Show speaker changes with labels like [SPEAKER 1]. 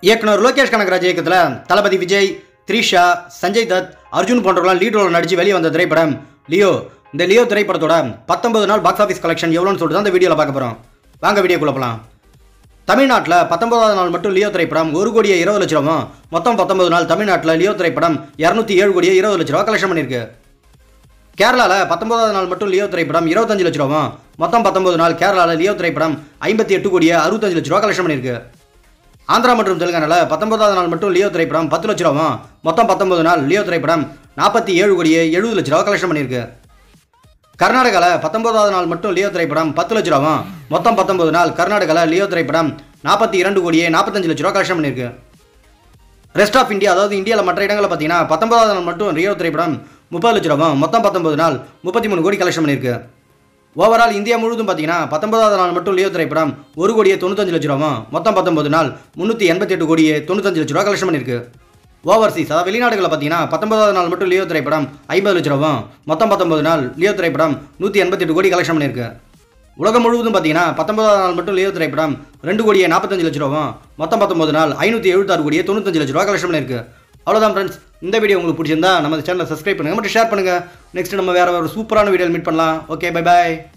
[SPEAKER 1] இயக்குனர் லோகேஷ் கனகராஜ் இயக்கத்தில் தளபதி விஜய் த்ரிஷா சஞ்சய் தத் அர்ஜுன் போன்றவர்களாம் லீட் ரோல் நடித்து வெளியே வந்த திரைப்படம் லியோ இந்த லியோ திரைப்படத்தோட பத்தொன்பது நாள் பாக்ஸ் ஆஃபீஸ் கலெக்ஷன் எவ்வளோன்னு சொல்லிட்டு தான் இந்த வீடியோவில் பார்க்க போகிறோம் வாங்க வீடியோக்குள்ள போகலாம் தமிழ்நாட்டில் பத்தொன்பதாவது நாள் மட்டும் லியோ திரைப்படம் ஒரு கோடியே இருபது லட்ச ரூபாவும் மொத்தம் பத்தொன்பது நாள் தமிழ்நாட்டில் லியோ திரைப்படம் இரநூத்தி ஏழு கோடியே இருபது லட்ச ரூபா கலெக்ஷன் பண்ணியிருக்கு கேரளாவில் பத்தொன்பதாவது நாள் மட்டும் லியோ திரைப்படம் இருபத்தஞ்சு லட்ச ரூபாவும் மொத்தம் பத்தொன்பது நாள் கேரளாவில் லியோ திரைப்படம் ஐம்பத்தி எட்டு கோடியே அறுபத்தஞ்சு லட்ச ரூபா கலெக்ஷன் பண்ணியிருக்கு ஆந்திரா மற்றும் தெலுங்கானாவில் பத்தொன்பதாவது நாள் மட்டும் லியோ திரைப்படம் பத்து லட்ச ரூபாவும் மொத்தம் பத்தொன்பது நாள் லியோ திரைப்படம் நாற்பத்தி ஏழு கோடியே எழுபது லட்ச ரூபா கலெக்ஷன் பண்ணியிருக்கு கர்நாடகாவில் பத்தொன்பதாவது நாள் மட்டும் லியோ திரைப்படம் பத்து லட்ச ரூபாவும் மொத்தம் பத்தொன்பது நாள் கர்நாடகாவில் லியோ திரைப்படம் நாற்பத்தி இரண்டு கோடியே நாற்பத்தஞ்சு லட்ச ரூபா கலெக்ஷன் பண்ணியிருக்கு ரெஸ்ட் ஆஃப் இந்தியா அதாவது இந்தியாவில் மற்ற இடங்களில் பார்த்தீங்கன்னா பத்தொன்பதாவது நாள் மட்டும் லியோ திரைப்படம் முப்பது லட்ச ரூபாவும் மொத்தம் பத்தொன்பது நாள் முப்பத்தி மூணு கோடி கலெக்ஷன் பண்ணியிருக்கு ஓவரால் இந்தியா முழுவதும் பார்த்தீங்கன்னா பத்தொன்பதாவது நாள் மட்டும் லியோ திரைப்படம் ஒரு கோடியே தொண்ணூத்தஞ்சு லட்ச ரூபாவும் மொத்தம் பத்தொன்பது நாள் முந்நூற்றி எண்பத்தி எட்டு கோடியே தொண்ணூத்தஞ்சு லட்ச ரூபா கலெக்ஷன் பண்ணியிருக்கு ஓவர்சீஸ் அதாவது வெளிநாடுகளில் பார்த்தீங்கன்னா பத்தொன்பதாவது நாள் மட்டும் லியோ திரைப்படம் ஐம்பது லட்ச ரூபாவும் மொத்தம் பத்தொன்பது நாள் லியோ திரைப்படம் நூற்றி எண்பத்தி எட்டு கோடி கலெக்ஷன் பண்ணியிருக்கு உலகம் முழுவதும் பார்த்தீங்கன்னா பத்தொன்பதாவது நாள் மட்டும் லியோ திரைப்படம் ரெண்டு கோடியே நாற்பத்தஞ்சு லட்ச ரூபாவும் மொத்தம் பத்தொன்பது நாள் ஐநூற்றி எழுபத்தாறு கோடியே தொண்ணூத்தஞ்சு லட்ச ரூபா கலெக்ஷன் பண்ணியிருக்கு அவ்வளோதான் ஃப்ரெண்ட்ஸ் இந்த வீடியோ உங்களுக்கு பிடிச்சிருந்தா நம்ம சேனலை சப்ஸ்கிரைப் பண்ணுங்கள் மட்டும் ஷேர் பண்ணுங்கள் நெக்ஸ்ட் நம்ம வேறு ஒரு சூப்பரான வீடியோ மீட் பண்ணலாம் ஓகே பை பாய்